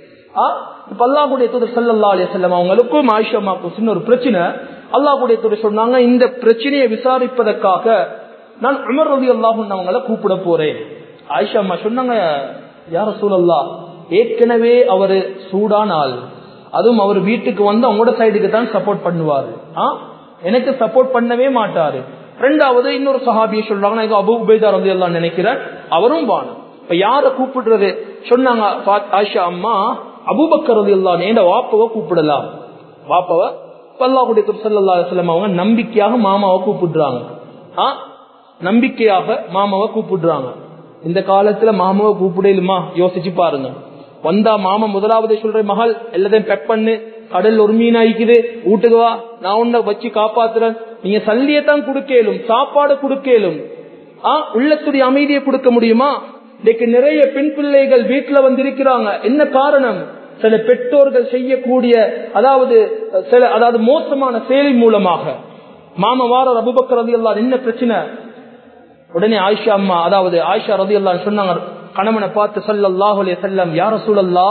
இப்ப அல்லாஹுடைய தூதர் சல்லா அலிய செல்லம் அவங்களுக்கும் ஆயிஷமாக்கும் சின்ன ஒரு பிரச்சனை அல்லாஹுடைய தூதர் சொன்னாங்க இந்த பிரச்சனையை விசாரிப்பதற்காக நான் உமர் ரவி அல்லாஹுன்னு அவங்கள கூப்பிட போறேன் ஆயிஷா அம்மா சொன்னாங்க யார சூழல்லா ஏற்கனவே அவரு சூடான ஆள் அதுவும் அவர் வீட்டுக்கு வந்து அவங்களோட சைடுக்கு தான் சப்போர்ட் பண்ணுவாரு எனக்கு சப்போர்ட் பண்ணவே மாட்டாரு ரெண்டாவது இன்னொரு சஹாபியை சொல்றாங்க நான் அபு உபேதார் வந்து எல்லாம் நினைக்கிறேன் அவரும் வாணும் இப்ப யார கூப்பிடுறது சொன்னாங்க ஆயிஷா அம்மா அபுபக்கர் எல்லாம் ஏண்ட வாப்பவை கூப்பிடலாம் வாப்பவ பல்லாஹுடைய சல்லா செல்லம் அவங்க நம்பிக்கையாக மாமாவை கூப்பிடுறாங்க நம்பிக்கையாக மாமாவை கூப்பிடுறாங்க இந்த காலத்துல மாமாவை கூப்பிடலுமா யோசிச்சு பாருங்க வந்தா மாமா முதலாவது சொல்ற மகள் எல்லாத்தையும் பெக் பண்ணு கடல் ஒரு மீன் ஆயிக்குது வீட்டுக்கு வா நான் உன்னை வச்சு காப்பாத்துறேன் நீங்க சல்லியத்தான் கொடுக்கலும் சாப்பாடு கொடுக்கலும் ஆஹ் உள்ளத்துடைய அமைதியை கொடுக்க முடியுமா இன்னைக்கு நிறைய பெண் பிள்ளைகள் வீட்டுல வந்திருக்கிறாங்க என்ன காரணம் சில பெற்றோர்கள் செய்யக்கூடிய அதாவது சில அதாவது மோசமான செயலி மூலமாக மாமா வார அபுபக்கர் ரதி அல்லா என்ன பிரச்சனை உடனே ஆயிஷா அம்மா அதாவது ஆயிஷா ரதி அல்லா சொன்னாங்க கணவனை பார்த்து சல்லாஹ் செல்லம் யார சூழல்லா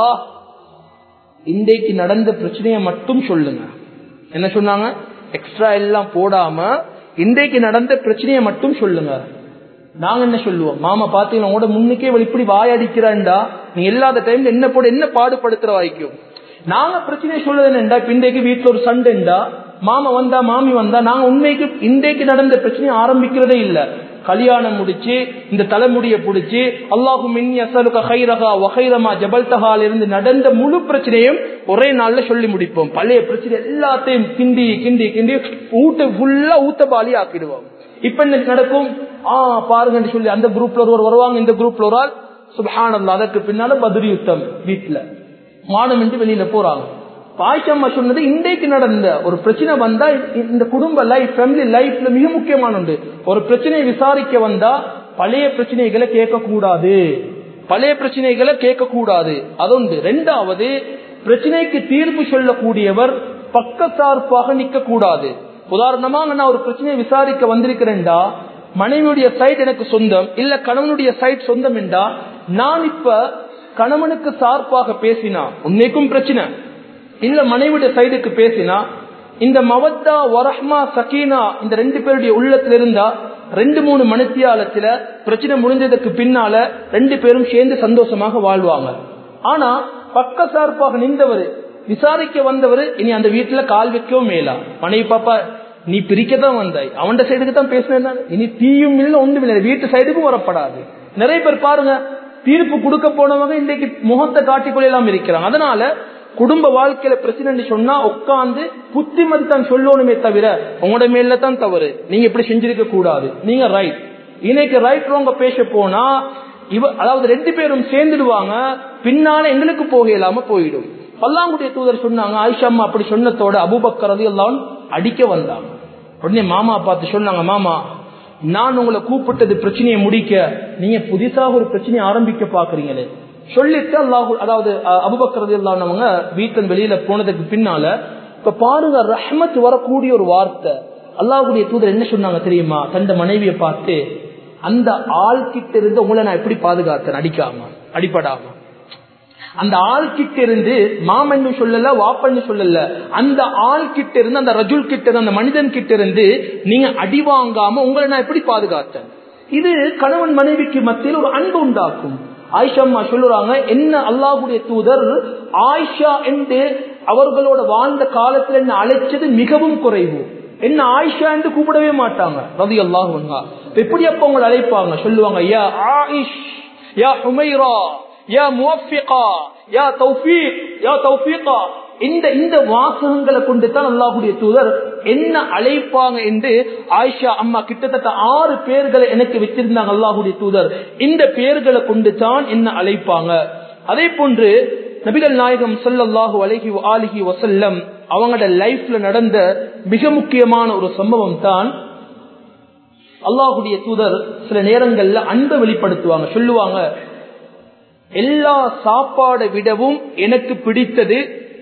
இன்றைக்கு நடந்த பிரச்சனையை மட்டும் சொல்லுங்க என்ன சொன்னாங்க எக்ஸ்ட்ரா எல்லாம் போடாம இன்றைக்கு நடந்த பிரச்சனையை மட்டும் சொல்லுங்க நாங்க என்ன சொல்லுவோம் மாமா பாத்தீங்கன்னா உங்களோட முன்னுக்கே இவள் இப்படி வாயடிக்கிறான்டா நீ இல்லாத டைம்ல என்ன போட என்ன பாடுபடுத்துற வாய்க்கும் நாங்க பிரச்சனையை சொல்லுறது என்னண்டா இன்றைக்கு வீட்டுல ஒரு சண்டைண்டா மாமா வந்தா மாமி வந்தா நாங்க உண்மைக்கு இன்றைக்கு நடந்த பிரச்சனையை ஆரம்பிக்கிறதே இல்ல கல்யாணம் முடிச்சு இந்த தலைமுடிய புடிச்சு அல்லாஹு மின்னி அசலுக ஹைரகா வகைரமா ஜபல்தகால இருந்து நடந்த முழு பிரச்சனையும் ஒரே நாள்ல சொல்லி முடிப்போம் பழைய பிரச்சனை எல்லாத்தையும் கிண்டி கிண்டி கிண்டி ஊட்ட ஃபுல்லா ஊத்தபாலி ஆக்கிடுவோம் இப்ப என்ன நடக்கும் ஆ பாருங்கன்னு சொல்லி அந்த குரூப்ல ஒருவர் வருவாங்க இந்த குரூப்ல ஒரு ஆள் சுபஹானல்லா அதற்கு பின்னால பதிரி யுத்தம் வீட்டுல மானமின்றி வெளியில போறாங்க பாய்ச்சம்மா சொன்னது இன்றைக்கு நடந்த ஒரு பிரச்சனை வந்தா இந்த குடும்ப லைஃப் ஃபேமிலி லைஃப்ல மிக முக்கியமான ஒன்று ஒரு பிரச்சனையை விசாரிக்க வந்தா பழைய பிரச்சனைகளை கேட்க கூடாது பழைய பிரச்சனைகளை கேட்க கூடாது அதொன்று ரெண்டாவது பிரச்சனைக்கு தீர்ப்பு சொல்லக்கூடியவர் பக்கசார்பாக நிக்க கூடாது உதாரணமாக நான் ஒரு பிரச்சனையை விசாரிக்க வந்திருக்கிறேன்டா மனைவியுடைய சைட் எனக்கு சொந்தம் இல்ல கணவனுடைய சைட் சொந்தம் என்றா நான் இப்ப கணவனுக்கு சார்பாக பேசினா உன்னைக்கும் பிரச்சனை இல்ல மனைவியுடைய சைடுக்கு பேசினா இந்த மவத்தா வரஹ்மா சக்கீனா இந்த ரெண்டு பேருடைய உள்ளத்துல இருந்தா ரெண்டு மூணு மணித்தியாலத்துல பிரச்சனை முடிஞ்சதுக்கு பின்னால ரெண்டு பேரும் சேர்ந்து சந்தோஷமாக வாழ்வாங்க ஆனா பக்க சார்பாக நின்றவர் விசாரிக்க வந்தவர் இனி அந்த வீட்டுல கால் வைக்கவும் மேலா மனைவி பாப்பா நீ பிரிக்கத்தான் வந்தாய் அவன் சைடுக்கு தான் பேசினேன் இனி தீயும் இல்லை ஒன்றும் இல்லை வீட்டு சைடுக்கும் வரப்படாது நிறைய பேர் பாருங்க தீர்ப்பு கொடுக்க போனவங்க இன்றைக்கு முகத்தை காட்டிக்கொள்ளலாம் இருக்கிறாங்க அதனால குடும்ப வாழ்க்கையில பிரச்சனை சொன்னா உட்காந்து புத்திமதி தான் சொல்லணுமே தவிர உங்களோட மேல தான் தவறு நீங்க இப்படி செஞ்சிருக்க கூடாது நீங்க ரைட் இன்னைக்கு ரைட் ரோங்க பேச போனா இவ அதாவது ரெண்டு பேரும் சேர்ந்துடுவாங்க பின்னால எங்களுக்கு போக இல்லாம போயிடும் பல்லாங்குடைய தூதர் சொன்னாங்க ஆயிஷா அம்மா அப்படி சொன்னதோட அபுபக்கரது எல்லாம் அடிக்க வந்தாங்க உடனே மாமா பார்த்து சொன்னாங்க மாமா நான் உங்களை கூப்பிட்டது பிரச்சனையை முடிக்க நீங்க புதுசாக ஒரு பிரச்சனையை ஆரம்பிக்க பாக்குறீங்களே சொல்லிட்டு அல்லாஹு அதாவது அபுபக்கரது இல்லாதவங்க வீட்டின் வெளியில போனதுக்கு பின்னால இப்ப பாருங்க ரஹ்மத் வரக்கூடிய ஒரு வார்த்தை அல்லாஹுடைய தூதர் என்ன சொன்னாங்க தெரியுமா தந்த மனைவியை பார்த்து அந்த ஆள் கிட்ட இருந்து உங்களை நான் எப்படி பாதுகாத்தேன் அடிக்காம அடிப்படாம அந்த ஆள் கிட்ட இருந்து மாமன்னு சொல்லல வாப்பன்னு சொல்லல அந்த ஆள் கிட்ட இருந்து அந்த ரஜுல் கிட்ட இருந்து அந்த மனிதன் கிட்ட இருந்து நீங்க அடி வாங்காம உங்களை நான் எப்படி பாதுகாத்தேன் இது கணவன் மனைவிக்கு மத்தியில் ஒரு அன்பு உண்டாக்கும் ஆயிஷம்மா சொல்லுறாங்க என்ன அல்லாஹுடைய தூதர் ஆயிஷா என்று அவர்களோட வாழ்ந்த காலத்துல என்ன அழைச்சது மிகவும் குறைவு என்ன ஆயிஷா என்று கூப்பிடவே மாட்டாங்க ரவி அல்லாஹ் எப்படி அப்ப உங்களை அழைப்பாங்க சொல்லுவாங்க யா ஆயிஷ் யா ஹுமைரா யா முவஃபிகா யா தௌஃபீக் யா தௌஃபீகா இந்த இந்த வாசகங்களை கொண்டு தான் அல்லாஹுடைய தூதர் என்ன அழைப்பாங்க என்று ஆயிஷா அம்மா கிட்டத்தட்ட ஆறு பேர்களை எனக்கு வச்சிருந்தாங்க அல்லாஹுடைய தூதர் இந்த பேர்களை கொண்டு தான் என்ன அழைப்பாங்க அதே போன்று நபிகள் நாயகம் சொல்லல்லாஹு அலஹி ஆலிஹி வசல்லம் அவங்களோட லைஃப்ல நடந்த மிக முக்கியமான ஒரு சம்பவம் தான் அல்லாஹுடைய தூதர் சில நேரங்கள்ல அன்பை வெளிப்படுத்துவாங்க சொல்லுவாங்க எல்லா சாப்பாடை விடவும் எனக்கு பிடித்தது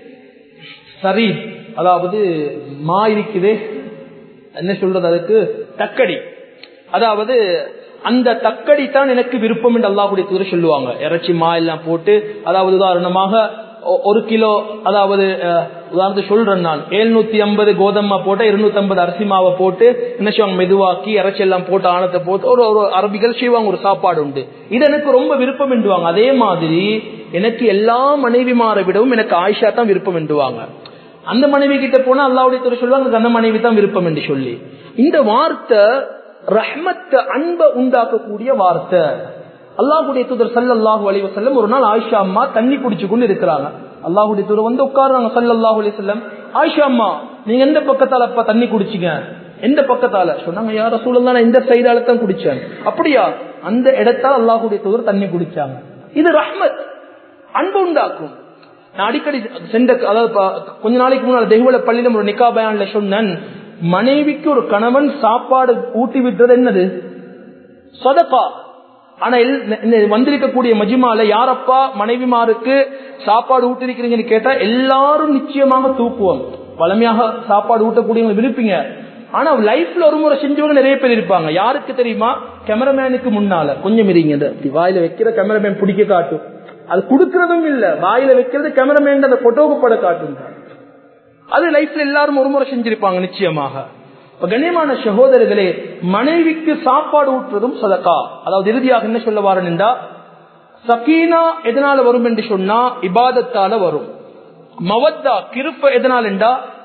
சரி அதாவது மா இருக்குது என்ன சொல்றது அதுக்கு தக்கடி அதாவது அந்த தக்கடி தான் எனக்கு விருப்பம் என்று அல்லாஹுடைய தூதர் சொல்லுவாங்க இறைச்சி மா எல்லாம் போட்டு அதாவது உதாரணமாக ஒரு கிலோ அதாவது உதாரணத்துக்கு சொல்றேன் நான் எழுநூத்தி ஐம்பது கோதம்மா போட்ட இருநூத்தி ஐம்பது அரிசி மாவை போட்டு என்ன செய்வாங்க மெதுவாக்கி இறைச்சி எல்லாம் போட்டு ஆணத்தை போட்டு ஒரு ஒரு அரபிகள் செய்வாங்க ஒரு சாப்பாடு உண்டு இது எனக்கு ரொம்ப விருப்பம் என்றுவாங்க அதே மாதிரி எனக்கு எல்லா மனைவிமாரை விடவும் எனக்கு ஆயிஷா தான் விருப்பம் என்றுவாங்க அந்த மனைவி கிட்ட போனா அல்லாவுடைய துறை சொல்லுவாங்க அந்த மனைவி தான் விருப்பம் என்று சொல்லி இந்த வார்த்தை ரஹ்மத்த அன்ப உண்டாக்கக்கூடிய வார்த்தை அல்லாஹுடைய தூதர் சல்லாஹூ அலி வசல்லம் ஒரு நாள் ஆயிஷா அம்மா தண்ணி குடிச்சு கொண்டு இருக்கிறாங்க அல்லாஹுடைய தூதர் வந்து உட்காருறாங்க சல்லாஹூ அலி செல்லம் ஆயிஷா அம்மா நீங்க எந்த பக்கத்தால அப்ப தண்ணி குடிச்சிங்க எந்த பக்கத்தால சொன்னாங்க யார சூழல் நான் இந்த சைடால தான் குடிச்சேன் அப்படியா அந்த இடத்தால் அல்லாஹுடைய தூதர் தண்ணி குடிச்சாங்க இது ரஹ்மத் அன்பு உண்டாக்கும் நான் அடிக்கடி சென்ற அதாவது கொஞ்ச நாளைக்கு முன்னால் தெய்வல பள்ளியில ஒரு நிக்கா பயான்ல சொன்னேன் மனைவிக்கு ஒரு கணவன் சாப்பாடு ஊட்டி விட்டுறது என்னது சொதப்பா ஆனா வந்திருக்கக்கூடிய மஜிமால யாரப்பா மனைவிமாருக்கு சாப்பாடு ஊட்டிருக்கிறீங்கன்னு கேட்டா எல்லாரும் நிச்சயமாக தூக்குவோம் வளமையாக சாப்பாடு ஊட்டக்கூடியவங்க விருப்பீங்க ஆனா லைஃப்ல ஒரு முறை செஞ்சவங்க நிறைய பேர் இருப்பாங்க யாருக்கு தெரியுமா கேமராமேனுக்கு முன்னால கொஞ்சம் இருங்க வாயில வைக்கிற கேமராமேன் பிடிக்க காட்டும் அது கொடுக்கறதும் இல்ல வாயில வைக்கிறது கேமராமேன் அந்த போட்டோக்கு பட காட்டும் அது லைஃப்ல எல்லாரும் ஒரு முறை செஞ்சிருப்பாங்க நிச்சயமாக கண்ணியமான சகோதரர்களே மனைவிக்கு சாப்பாடு ஊற்றுவதும் சதக்கா அதாவது இறுதியாக என்ன சொல்ல வாரன் சக்கீனா எதனால வரும் என்று சொன்னா இபாதத்தால வரும் மவத்தா கிருப்ப எதனால் என்றா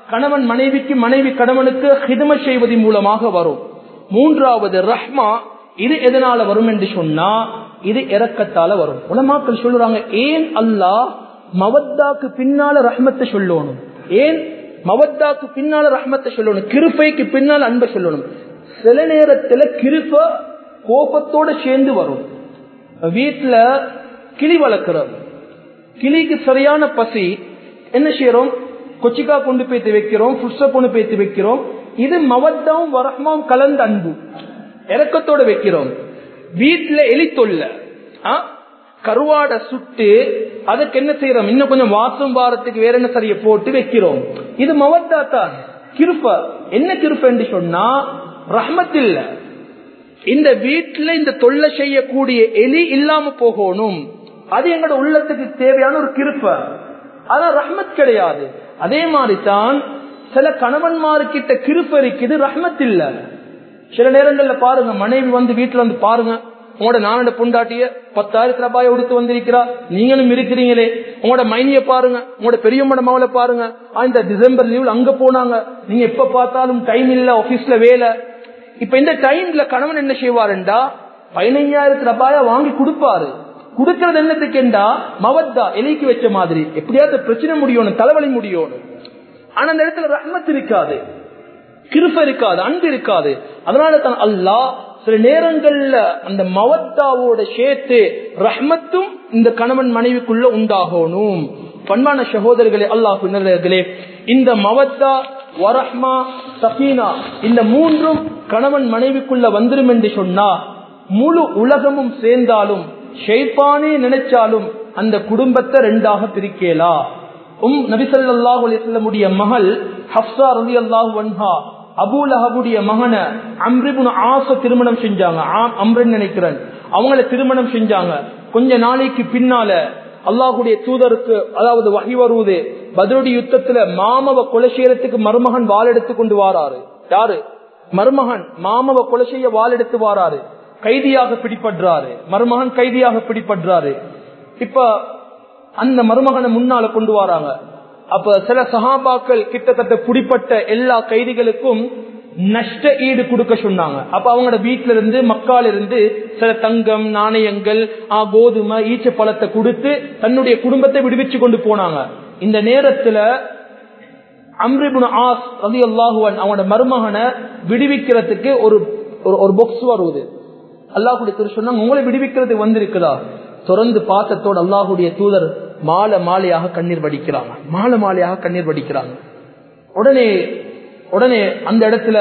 கணவன் மனைவிக்கு மனைவி கணவனுக்கு ஹிதம செய்வதன் மூலமாக வரும் மூன்றாவது ரஹ்மா இது எதனால வரும் என்று சொன்னா இது இறக்கத்தால வரும் உலமாக்கள் சொல்லுறாங்க ஏன் அல்லாஹ் மவத்தாக்கு பின்னால ரஹ்மத்தை சொல்லணும் ஏன் மவத்தாக்கு பின்னால ரஹ்மத்தை சொல்லணும் கிருப்பைக்கு பின்னால் அன்பை சொல்லணும் சில நேரத்துல கிருப்ப கோபத்தோட சேர்ந்து வரும் வீட்டுல கிளி வளர்க்கிறோம் கிளிக்கு சரியான பசி என்ன செய்யறோம் கொச்சிக்கா கொண்டு போய்த்து வைக்கிறோம் புஷ்ட கொண்டு போய்த்து வைக்கிறோம் இது மவத்தாவும் வரமாவும் கலந்த அன்பு இறக்கத்தோட வைக்கிறோம் வீட்டுல எலி தொல்ல கருவாட சுட்டு அதுக்கு என்ன செய்யறோம் இன்னும் கொஞ்சம் வாசம் வாரத்துக்கு வேற என்ன சரிய போட்டு வைக்கிறோம் இது மவத்தா தான் கிருப்ப என்ன கிருப்ப என்று சொன்னா ரஹ்மத் இல்ல இந்த வீட்டுல இந்த தொல்லை செய்யக்கூடிய எலி இல்லாம போகணும் அது எங்களோட உள்ளத்துக்கு தேவையான ஒரு கிருப்ப ஆனா ரஹ்மத் கிடையாது அதே மாதிரி தான் சில கணவன்மார்கிட்ட கிருப்ப இருக்குது ரஹ்மத் இல்ல சில நேரங்கள்ல பாருங்க மனைவி வந்து வீட்டுல வந்து பாருங்க உங்களோட நானோட பொண்டாட்டிய பத்தாயிரத்து ரூபாய் கொடுத்து வந்திருக்கிறா நீங்களும் இருக்கிறீங்களே உங்களோட மைனிய பாருங்க உங்களோட பெரியம்மட மகளை பாருங்க இந்த டிசம்பர் லீவ்ல அங்க போனாங்க நீங்க எப்ப பார்த்தாலும் டைம் இல்ல ஆபீஸ்ல வேலை இப்ப இந்த டைம்ல கணவன் என்ன செய்வாருண்டா பதினைஞ்சாயிரத்து ரூபாய வாங்கி கொடுப்பாரு கொடுக்கறது என்னத்துக்குண்டா மவத்தா எலிக்கு வச்ச மாதிரி எப்படியாவது பிரச்சனை முடியணும் தலைவலி முடியணும் ஆனா அந்த இடத்துல ரஹ்மத் இருக்காது கிருப்ப இருக்காது அன்பு இருக்காது அதனால தான் அல்லாஹ் சில நேரங்கள்ல அந்த மவத்தாவோட சேர்த்து ரஹ்மத்தும் இந்த கணவன் மனைவிக்குள்ள உண்டாகணும் பண்பான சகோதரர்களே அல்லாஹ் பின்னர்களே இந்த மவத்தா வரஹ்மா சகீனா இந்த மூன்றும் கணவன் மனைவிக்குள்ள வந்துடும் என்று சொன்னா முழு உலகமும் சேர்ந்தாலும் ஷெய்பானே நினைச்சாலும் அந்த குடும்பத்தை ரெண்டாக பிரிக்கலா உம் நபிசல்லாஹு அலிஸ்லமுடைய மகள் ஹப்சா ரவி அல்லாஹு வன்ஹா அபூலஹபுடைய மகனை அம்ரிபுன் ஆச திருமணம் செஞ்சாங்க அம்ரன் நினைக்கிறேன் அவங்கள திருமணம் செஞ்சாங்க கொஞ்ச நாளைக்கு பின்னால அல்லாஹுடைய தூதருக்கு அதாவது வகை வருவது பதிலடி யுத்தத்துல மாமவ கொலை செய்யறதுக்கு மருமகன் வாள் எடுத்து கொண்டு வாராரு யாரு மருமகன் மாமவ கொலை செய்ய வாள் எடுத்து வாராரு கைதியாக பிடிபடுறாரு மருமகன் கைதியாக பிடிபடுறாரு இப்ப அந்த மருமகனை முன்னால கொண்டு வராங்க அப்ப சில சகாபாக்கள் கிட்டத்தட்ட பிடிப்பட்ட எல்லா கைதிகளுக்கும் நஷ்ட ஈடு கொடுக்க சொன்னாங்க அப்ப அவங்களோட வீட்டுல இருந்து மக்கால இருந்து சில தங்கம் நாணயங்கள் கோதுமை ஈச்ச பழத்தை கொடுத்து தன்னுடைய குடும்பத்தை விடுவிச்சு கொண்டு போனாங்க இந்த நேரத்துல அம்ரிபுன் ஆஸ் ரதி அல்லாஹுவன் அவனோட மருமகனை விடுவிக்கிறதுக்கு ஒரு ஒரு பாக்ஸ் வருவது அல்லாஹுடைய திரு சொன்னாங்க உங்களை விடுவிக்கிறது வந்திருக்குதா தொடர்ந்து பார்த்தத்தோடு அல்லாஹுடைய தூதர் மாலை மாலையாக கண்ணீர் வடிக்கிறாங்க மாலை மாலையாக கண்ணீர் வடிக்கிறாங்க உடனே உடனே அந்த இடத்துல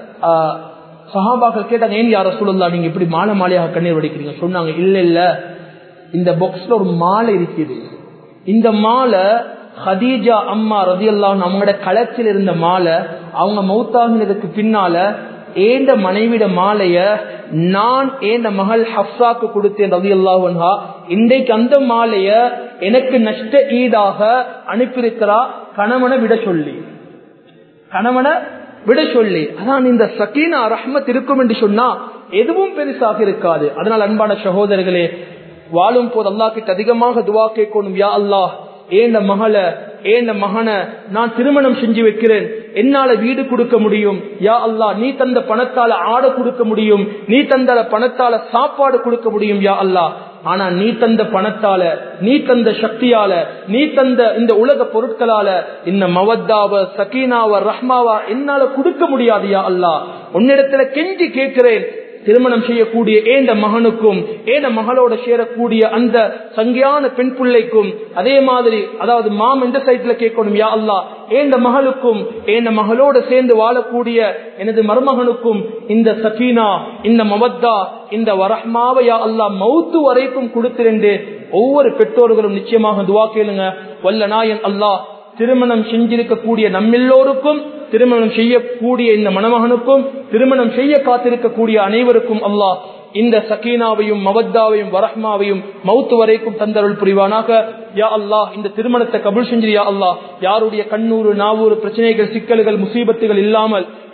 சஹாபாக்கள் கேட்டாங்க ஏன் யார சொல்லலாம் நீங்க இப்படி மாலை மாலையாக கண்ணீர் வடிக்கிறீங்க சொன்னாங்க இல்ல இல்ல இந்த பாக்ஸ்ல ஒரு மாலை இருக்குது இந்த மாலை ஹதீஜா அம்மா ரதியல்லாம் அவங்களோட களத்தில் இருந்த மாலை அவங்க மௌத்தாகினதுக்கு பின்னால ஏண்ட மனைவிட மாலைய நான் ஏண்ட மகள் ஹப்சாக்கு கொடுத்தேன் ரவி அல்லாஹா இன்றைக்கு அந்த மாலைய எனக்கு நஷ்ட ஈடாக அனுப்பியிருக்கிறா கணவனை விட சொல்லி கணவனை விட சொல்லி அதான் இந்த சக்கீனா ரஹ்மத் இருக்கும் என்று சொன்னா எதுவும் பெருசாக இருக்காது அதனால் அன்பான சகோதரர்களே வாழும் போது அல்லா கிட்ட அதிகமாக துவா கேட்கணும் யா அல்லாஹ் ஏண்ட மகளை ஏண்ட மகனை நான் திருமணம் செஞ்சு வைக்கிறேன் என்னால வீடு கொடுக்க முடியும் யா அல்லா நீ தந்த பணத்தால ஆடை கொடுக்க முடியும் நீ தந்த பணத்தால சாப்பாடு கொடுக்க முடியும் யா அல்லா ஆனா நீ தந்த பணத்தால நீ தந்த சக்தியால நீ தந்த இந்த உலக பொருட்களால இந்த மவத்தாவ சக்கீனாவ ரஹ்மாவா என்னால கொடுக்க முடியாது யா அல்லா உன்னிடத்துல கெஞ்சி கேட்கிறேன் திருமணம் செய்யக்கூடிய ஏண்ட மகனுக்கும் ஏண்ட மகளோட சேரக்கூடிய அந்த சங்கியான பெண் பிள்ளைக்கும் அதே மாதிரி அதாவது மாம் எந்த சைட்ல கேட்கணும் யா அல்லா ஏண்ட மகளுக்கும் ஏண்ட மகளோட சேர்ந்து வாழக்கூடிய எனது மருமகனுக்கும் இந்த சக்கீனா இந்த மவத்தா இந்த வரஹ்மாவை யா அல்லா மௌத்து வரைக்கும் கொடுத்திருந்து ஒவ்வொரு பெற்றோர்களும் நிச்சயமாக துவா கேளுங்க வல்ல நாயன் அல்லாஹ் திருமணம் செஞ்சிருக்கக்கூடிய நம்மெல்லோருக்கும் திருமணம் செய்யக்கூடிய இந்த மணமகனுக்கும் திருமணம் செய்ய காத்திருக்கக்கூடிய அனைவருக்கும் அல்லாஹ் இந்த சக்கீனாவையும் மவத்தாவையும் வரஹ்மாவையும் மவுத்து வரைக்கும் தந்தருள் புரிவானாக யா அல்லாஹ் இந்த திருமணத்தை கபுல் செஞ்சிரு யா அல்லாஹ் யாருடைய கண்ணூறு நாவூறு பிரச்சனைகள் சிக்கல்கள் முசீபத்துகள் இல்லாமல்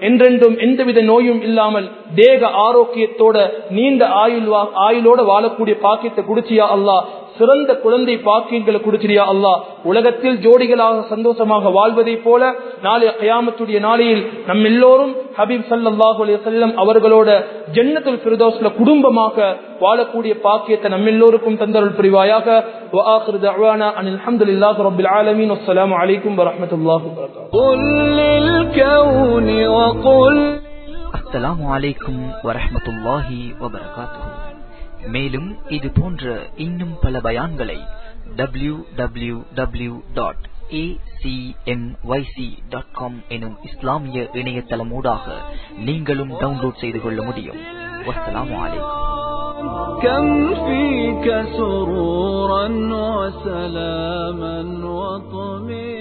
என்றென்றும் எந்தவித நோயும் இல்லாமல் தேக ஆரோக்கியத்தோட நீண்ட ஆயுள் வா- ஆயுளோட வாழக்கூடிய பாக்கியத்தை குடிச்சியா அல்லாஹ் சிறந்த குழந்தை பாக்கியங்களை கொடுக்கிறியா அல்லாஹ் உலகத்தில் ஜோடிகளாக சந்தோஷமாக வாழ்வதை போல நாளைய கயாமத்துடைய நாளையில் நம் எல்லோரும் ஹபீப் ஸல்லல்லாஹு அலைஹி வஸல்லம் அவர்களோட ஜன்னத்துல் ஃபிர்தௌஸ்ல குடும்பமாக வாழக்கூடிய பாக்கியத்தை நம்ம எல்லோருக்கும் தந்தருள் புரிவாயாக وآخر دعوانا أن الحمد لله رب العالمين والسلام عليكم ورحمة الله وبركاته
قل للكون وقل
அஸ்ஸலாமு அலைக்கும் வரஹ்மத்துல்லாஹி வபரகாத்துஹு மேலும் இது போன்ற இன்னும் பல பயான்களை W W W dot dot com எனும் இஸ்லாமிய இணையதளமூடாக நீங்களும் டவுன்லோட் செய்து கொள்ள முடியும் வஸ்ஸலாமு அலைக்கும்
كم فيك سرورا وسلاما وطمئنا